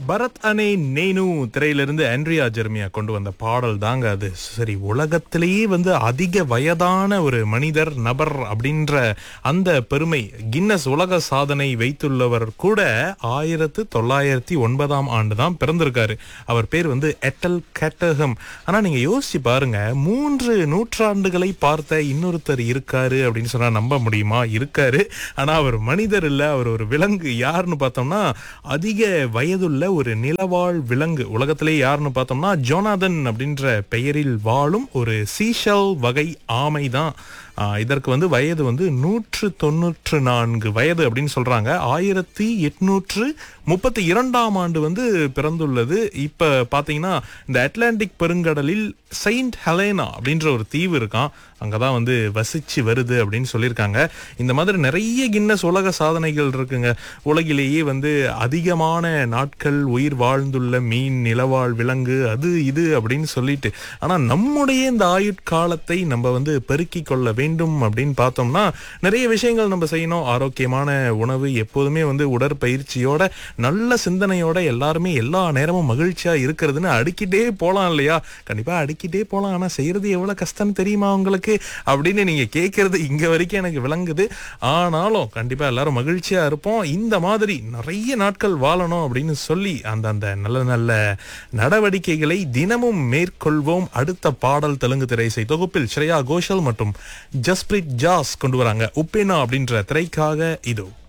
பரத் அனே நேனு திரையிலிருந்து ஆண்ட்ரியா ஜெர்மியா கொண்டு வந்த பாடல் தாங்க அது சரி உலகத்திலேயே வந்து அதிக வயதான ஒரு மனிதர் நபர் அப்படின்ற அந்த பெருமை கின்னஸ் உலக சாதனை வைத்துள்ளவர் கூட ஆயிரத்து தொள்ளாயிரத்தி ஒன்பதாம் ஆண்டு தான் பிறந்திருக்காரு அவர் பேர் வந்து எட்டல் கேட்டகம் ஆனா நீங்க யோசிச்சு பாருங்க மூன்று நூற்றாண்டுகளை பார்த்த இன்னொருத்தர் இருக்காரு அப்படின்னு சொன்னா நம்ப முடியுமா இருக்காரு ஆனா அவர் மனிதர் இல்ல அவர் ஒரு விலங்கு யாருன்னு பார்த்தோம்னா அதிக வயதுள்ள ஒரு நிலவாழ் விலங்கு உலகத்திலே யாருன்னு பார்த்தோம்னா ஜோனாதன் அப்படின்ற பெயரில் வாழும் ஒரு சீஷல் வகை ஆமை தான் இதற்கு வந்து வயது வந்து நூற்று தொண்ணூற்று நான்கு வயது அப்படின்னு சொல்றாங்க ஆயிரத்தி எட்நூற்று முப்பத்தி இரண்டாம் ஆண்டு வந்து பிறந்துள்ளது இப்ப பாத்தீங்கன்னா இந்த அட்லாண்டிக் பெருங்கடலில் செயின்ட் ஹெலேனா அப்படின்ற ஒரு தீவு இருக்கான் அங்கதான் வந்து வசிச்சு வருது அப்படின்னு சொல்லியிருக்காங்க இந்த மாதிரி நிறைய கின்னஸ் உலக சாதனைகள் இருக்குங்க உலகிலேயே வந்து அதிகமான நாட்கள் உயிர் வாழ்ந்துள்ள மீன் நிலவாழ் விலங்கு அது இது அப்படின்னு சொல்லிட்டு ஆனா நம்முடைய இந்த ஆயுட்காலத்தை நம்ம வந்து பெருக்கிக் கொள்ள வேண்டும் அப்படின்னு பார்த்தோம்னா நிறைய விஷயங்கள் நம்ம செய்யணும் ஆரோக்கியமான உணவு எப்போதுமே வந்து உடற்பயிற்சியோட நல்ல சிந்தனையோட எல்லாருமே எல்லா நேரமும் மகிழ்ச்சியா இருக்கிறதுன்னு அடிக்கிட்டே போலாம் இல்லையா கண்டிப்பா அடிக்கிட்டே போலாம் ஆனா செய்யறது எவ்வளவு கஷ்டம்னு தெரியுமா உங்களுக்கு அப்படின்னு நீங்க கேட்கறது இங்க வரைக்கும் எனக்கு விளங்குது ஆனாலும் கண்டிப்பா எல்லாரும் மகிழ்ச்சியா இருப்போம் இந்த மாதிரி நிறைய நாட்கள் வாழணும் அப்படின்னு சொல்லி அந்த அந்த நல்ல நல்ல நடவடிக்கைகளை தினமும் மேற்கொள்வோம் அடுத்த பாடல் தெலுங்கு திரைசை தொகுப்பில் ஸ்ரேயா கோஷல் மற்றும் ஜஸ்பிரித் ஜாஸ் கொண்டு வராங்க உப்பேனா அப்படின்ற திரைக்காக இதோ